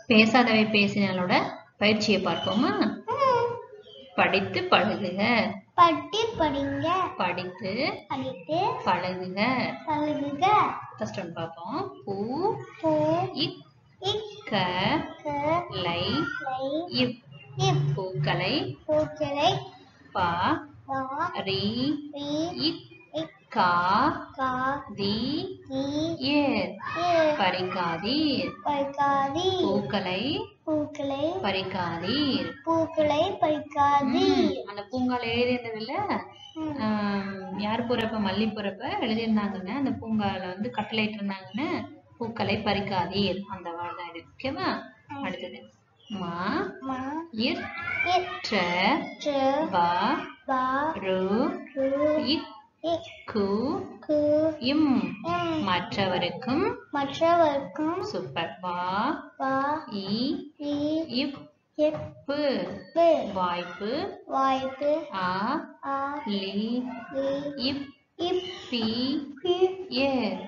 பேசாதவை பேசினாலோட பயிற்சியை பார்ப்போமா படித்து பழகுக பட்டி படிங்க படித்து படித்து பழகுக பழகுக ஃபர்ஸ்ட் ஒன் பார்ப்போம் பூ பூ இக் இக் க க லை லை இப் இப் பூக்களை பூக்களை பா வா ரி ரி இக் இக் கா கா தி தி ஏர் ஏ பறிக்காதீர் பறிக்காதி பூக்களை பூக்களை பறிக்காதீர் பூக்களை பறிக்காதி ம், அந்த பூங்கால எழுதியிருந்ததுல ஆம், யார் போறப்ப மல்லி போறப்ப எழுதியிருந்தாங்கன்னு அந்த பூங்கால வந்து கட்டளையிட்டு இருந்தாங்கன்னு பூக்களை பறிக்காதீர் அந்த வாழ் தான் இது ஓகேவா அடுத்தது மா மா இர் இட் ட்ர ட்ர பா பா ரு ரு இக் இக் கு கு இம் எம் மற்றவருக்கும் மற்றவர்க்கும் சூப்பர் வா வா இ இ இப் இப் பு பு வாய்ப்பு வாய்ப்பு ஆ ஆ லி லி இப் இப் பி பி ஏர்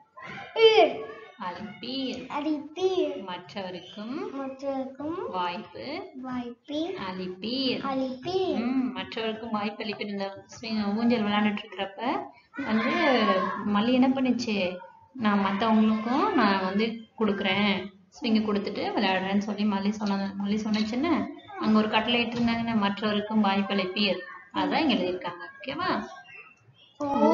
இர் அல்பீர் அடிப்பீர் மற்றவருக்கும் மற்றவர்க்கும் வாய்ப்பு வாய்ப்பி அளிப்பீர் அளிப்பீர் ம், மற்றவருக்கும் வாய்ப்பு அளிப்பீர் இந்த swing- ஊஞ்சல் விளையாண்டுட்டு இருக்கிறப்ப வந்து மல்லி என்ன பண்ணுச்சு நான் மற்றவங்களுக்கும் நான் வந்து கொடுக்குறேன் ஸ்விங்கு கொடுத்துட்டு விளையாடுறேன்னு சொல்லி மல்லி சொன்ன மல்லி சொன்னச்சுன்னு அங்க ஒரு கட்டளை இட்டிருந்தாங்கன்னா மற்றவருக்கும் வாய்ப்பு அளிப்பீர் அதான் இங்க எழுதியிருக்காங்க ஓகேவா பூ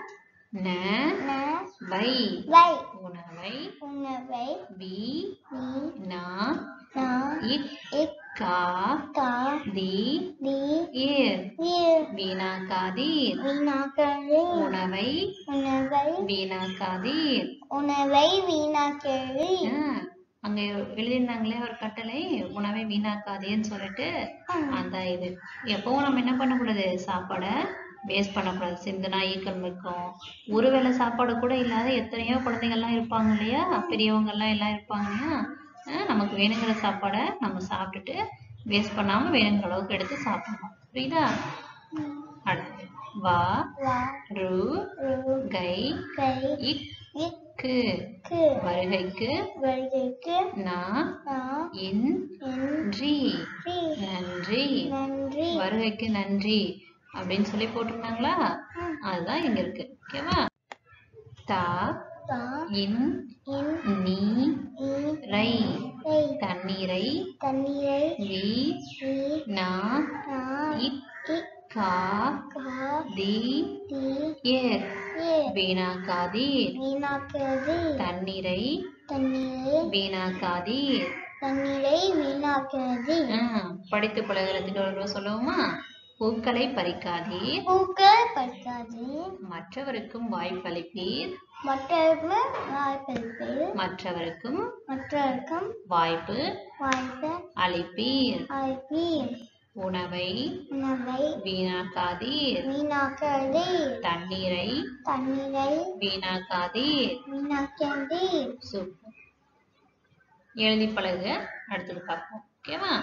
ந ந வை வை உணவை உணவை வி நீ நா நா இக் இக் கா கா தி தி ஈர் வீர் வீணாக்காதீர் வீணாக்கரு உணவை உணவை வீணாக்காதீர் உணவை வீணாக்கரு ஆ, அங்க எழுதியிருந்தாங்களே ஒரு கட்டளை உணவை வீணாக்காதேன்னு சொல்லிட்டு அந்த இது எப்பவும் நம்ம என்ன பண்ணக்கூடாது சாப்பாடை வேஸ்ட் பண்ணக்கூடாது சிந்துனா ஈக்கள் இருக்கும் ஒருவேளை சாப்பாடு கூட இல்லாத எத்தனையோ குழந்தைகள்லாம் இருப்பாங்க இல்லையா பெரியவங்க எல்லாம் எல்லாம் இருப்பாங்க இல்லையா ஆ, நமக்கு வேணுங்கிற சாப்பாடை நம்ம சாப்பிட்டுட்டு வேஸ்ட் பண்ணாம வேணுங்கிற அளவுக்கு எடுத்து சாப்பிடணும் புரியுதா அடுத்து வா வா ரு ரு கை கை இக் இக் கு கு வருகைக்கு வருகைக்கு நா நா இன் என் றி ரி நன்றி நன்றி வருகைக்கு நன்றி அப்படின்னு சொல்லி போட்டிருந்தாங்களா அதுதான் இங்க இருக்கு ஓகேவா தா தா இன் இன் நீ இ ரை ரை தண்ணீரை தண்ணீரை வி வி நா நா இக் இக் கா கா தி தி ஏர் ஏ வீணாக்காதீர் வீணாக்கிறது தண்ணீரை தண்ணீரை வீணாக்காதீர் தண்ணீரை வீணாக்கிறது ஆ, படித்து பழகிறதுக்கு ஒரு தடவை சொல்லுவோமா பூக்களை பறிக்காதீர் பூக்கள் பறிக்காது மற்றவருக்கும் வாய்ப்பளிப்பீர் மற்றவர்கள் வாய்ப்பளிப்பு மற்றவருக்கும் மற்றவருக்கும் வாய்ப்பு வாய்ப்பு அளிப்பீர் அளிப்பீர் உணவை உணவை வீணாக்காதீர் வீணாக்கிறது தண்ணீரை தண்ணீரை வீணாக்காதீர் வீணாக்கிறது சூப்பர் எழுதி பழகுக அடுத்தது பார்ப்போம் ஓகேவா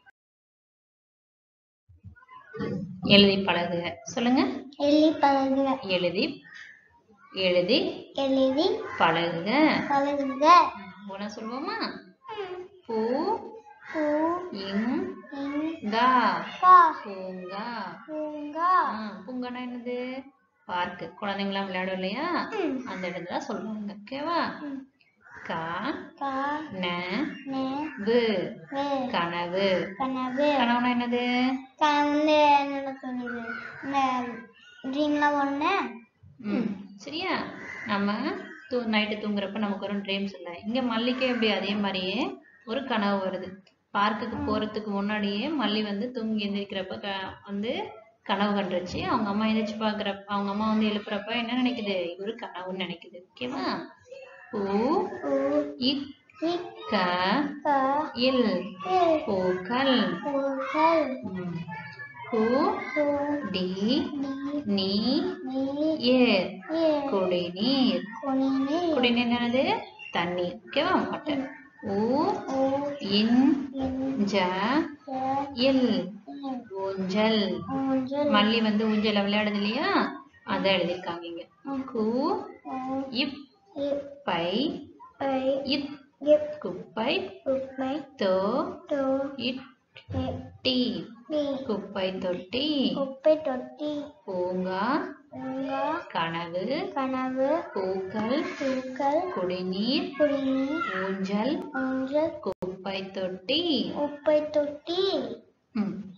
எழுதி பழகுக சொல்லுங்க எழுதி பழகுக எழுதி எழுதி எழுதி பழகுக பழகுக உன சொல்வோமா பூ பூ இங் இங் கா கா பூங்கா பூங்கா ஆ, பூங்கானா என்னது பார்க்கு குழந்தைங்களாம் விளையாடும் இல்லையா ம். அந்த இடத்துல சொல்லுவாங்க ஓகேவா ம். கா கா ந நெ வு வே கனவு கனவு கனவுனா என்னது கனவு என்னோட சொல்லுது இந்த ட்ரீம்லாம் ஒண்ணு ம் சரியா நம்ம தூ நைட்டு தூங்குறப்ப நமக்கு வரும் ட்ரீம்ஸ் இல்லை இங்க மல்லிக்கே எப்படி அதே மாதிரியே ஒரு கனவு வருது பார்க்குக்கு போறதுக்கு முன்னாடியே மல்லி வந்து தூங்கி எந்திரிக்கிறப்ப க- வந்து கனவு கண்டுருச்சு அவங்க அம்மா எந்திரிச்சு பாக்குறப்ப அவங்க அம்மா வந்து எழுப்புறப்ப என்ன நினைக்குது இது ஒரு கனவுன்னு நினைக்குது ஓகேவா பூ பூ இக் இக் க க இல் இல் பூக்கள் பூக்கள் ம். பூ பூ டி நீ நீ நீ ஏர் ஏ குடிநீர் குனிநீர் குடிநீர் என்னது தண்ணீர் ஓகேவா வாட்டர் ஊ ஓ இன் இன் ஜ ஜ இல் இல் ஊஞ்சல் ஊஞ்சல் மல்லி வந்து ஊஞ்சல விளையாடுது இல்லையா அதான் எழுதியிருக்காங்க இங்க கு ஓ இப் இப் பை பை இத் கிப் குப்பை குப்பை தோ though it a D D குப்பை தொட்டி குப்பை தொட்டி பூங்கா பூங்கா கனவு கனவு பூக்கள் பூக்கள் குடிநீர் குடிநீர் ஊஞ்சல் ஊஞ்சல் குப்பை தொட்டி குப்பை தொட்டி ம்